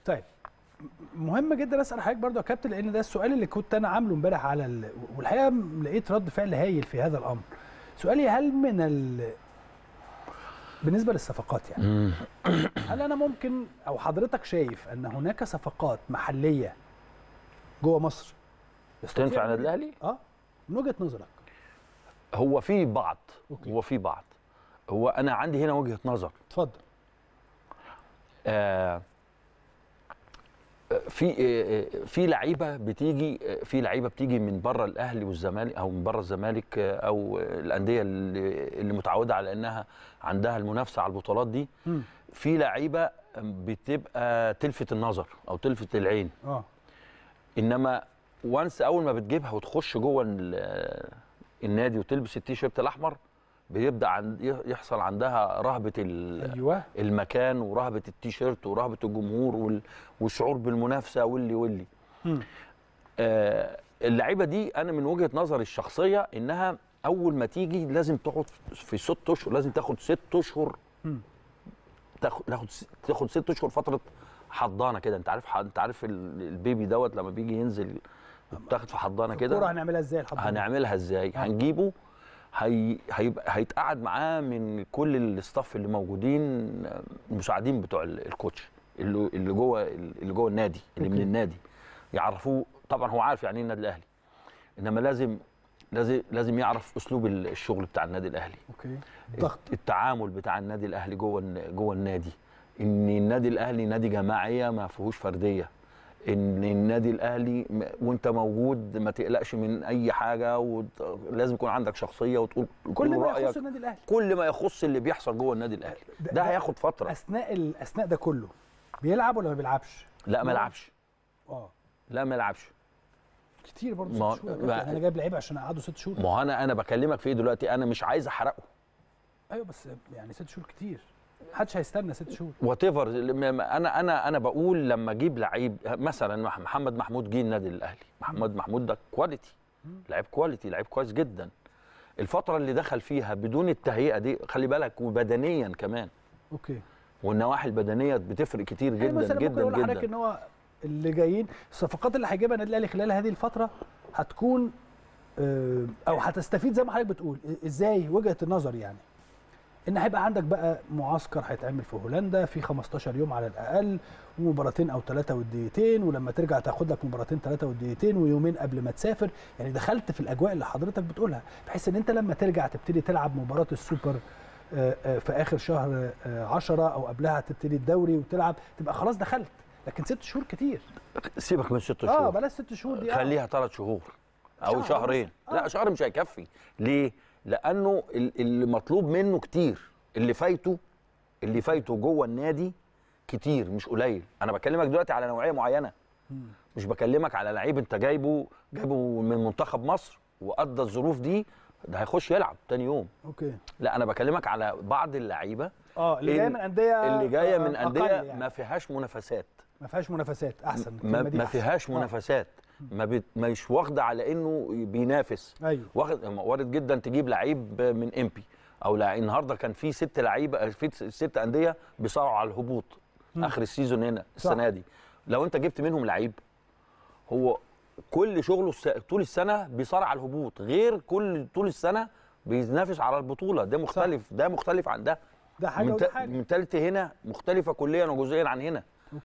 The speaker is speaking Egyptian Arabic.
طيب م- مهم جدا اسال حضرتك برضو يا كابتن لان ده السؤال اللي كنت انا عامله امبارح على ال... والحقيقه لقيت رد فعل هايل في هذا الامر سؤالي هل من ال... بالنسبه للصفقات يعني هل انا ممكن او حضرتك شايف ان هناك صفقات محليه جوه مصر يستطيع تنفع النادي إن- الاهلي اه من وجهه نظرك هو في بعض أوكي. هو في بعض هو انا عندي هنا وجهه نظر اتفضل آه في آه، في لعيبه بتيجي آه، في لعيبه بتيجي من بره الاهلي والزمالك او من بره الزمالك آه، او الانديه اللي اللي متعوده على انها عندها المنافسه على البطولات دي مم. في لعيبه بتبقى تلفت النظر او تلفت العين اه انما وانس اول ما بتجيبها وتخش جوه ال- النادي وتلبس التيشيرت الاحمر بيبدا عند يحصل عندها رهبه ال- ايوه المكان ورهبه التيشيرت ورهبه الجمهور وال- والشعور بالمنافسه واللي واللي مم. آه اللعيبه دي انا من وجهه نظري الشخصيه انها اول ما تيجي لازم تقعد في ست اشهر لازم تاخد ست اشهر مم. تاخد تاخد تاخد ست اشهر فتره حضانه كده انت عارف انت عارف ال- البيبي دوت لما بيجي ينزل بتاخد في حضانه الكوره كده هنعملها ازاي لحد هنعملها ازاي هنجيبه هي هيبقى هيتقعد معاه من كل الاستاف اللي موجودين المساعدين بتوع ال- الكوتش اللي اللي جوه اللي جوه النادي اللي من أوكي. النادي يعرفوه طبعا هو عارف يعني ايه النادي الاهلي انما لازم لازم لازم يعرف اسلوب ال- الشغل بتاع النادي الاهلي اوكي ضغط التعامل بتاع النادي الاهلي جوه الن- جوه النادي ان النادي الاهلي نادي جماعيه ما فيهوش فرديه ان النادي الاهلي م- وانت موجود ما تقلقش من اي حاجه ولازم يكون عندك شخصيه وتقول كل تقول ما رأيك. يخص النادي الاهلي كل ما يخص اللي بيحصل جوه النادي الاهلي ده- ده, ده هياخد فتره اثناء ال- اثناء ده كله بيلعب ولا ما بيلعبش؟ لا ما يلعبش اه لا ما يلعبش كتير برضه ما- ست شهور ما- يعني انا جايب لعيبه عشان اقعده ست شهور ما هو انا انا بكلمك في ايه دلوقتي انا مش عايز احرقه ايوه بس يعني ست شهور كتير محدش هيستنى ست شهور وات ايفر انا انا انا بقول لما اجيب لعيب مثلا مح- محمد محمود جه النادي الاهلي محمد محمود ده كواليتي لعيب كواليتي لعيب كويس جدا الفتره اللي دخل فيها بدون التهيئه دي خلي بالك وبدنيا كمان اوكي والنواحي البدنيه بتفرق كتير يعني جدا مثلا ممكن جدا اقول لحضرتك جدا ان هو اللي جايين الصفقات اللي هيجيبها النادي الاهلي خلال هذه الفتره هتكون آه، او هتستفيد زي ما حضرتك بتقول إ- ازاي وجهه النظر يعني ان هيبقى عندك بقى معسكر هيتعمل في هولندا في 15 يوم على الاقل ومباراتين او ثلاثه ودقيقتين ولما ترجع تاخد لك مباراتين ثلاثه ودقيقتين ويومين قبل ما تسافر يعني دخلت في الاجواء اللي حضرتك بتقولها بحيث ان انت لما ترجع تبتدي تلعب مباراه السوبر آه، آه، في اخر شهر 10 او قبلها تبتدي الدوري وتلعب تبقى خلاص دخلت لكن ست شهور كتير سيبك من ست اه شهور بلاش ست شهور دي آه. خليها ثلاث شهور او شهر شهرين بس. آه. لا شهر مش هيكفي ليه لانه ال- اللي مطلوب منه كتير اللي فايته اللي فايته جوه النادي كتير مش قليل انا بكلمك دلوقتي على نوعيه معينه مش بكلمك على لعيب انت جايبه جايبه من منتخب مصر وادى الظروف دي ده هيخش يلعب تاني يوم اوكي لا انا بكلمك على بعض اللعيبه اه اللي جايه ال- من انديه اللي جايه آه، من أقل انديه يعني. ما فيهاش منافسات ما فيهاش منافسات احسن ما, الكلمة دي ما أحسن. فيهاش آه. منافسات ما بت مش واخده على انه بينافس ايوه واخد وارد جدا تجيب لعيب من امبي او لعيب النهارده كان في ست لعيبه في ست انديه بيصارعوا على الهبوط اخر السيزون هنا السنه دي لو انت جبت منهم لعيب هو كل شغله الس- طول السنه بيصارع على الهبوط غير كل طول السنه بينافس على البطوله ده مختلف ده مختلف عن ده ده حاجه وده منت- حاجه منتاليتي هنا مختلفه كليا وجزئيا عن هنا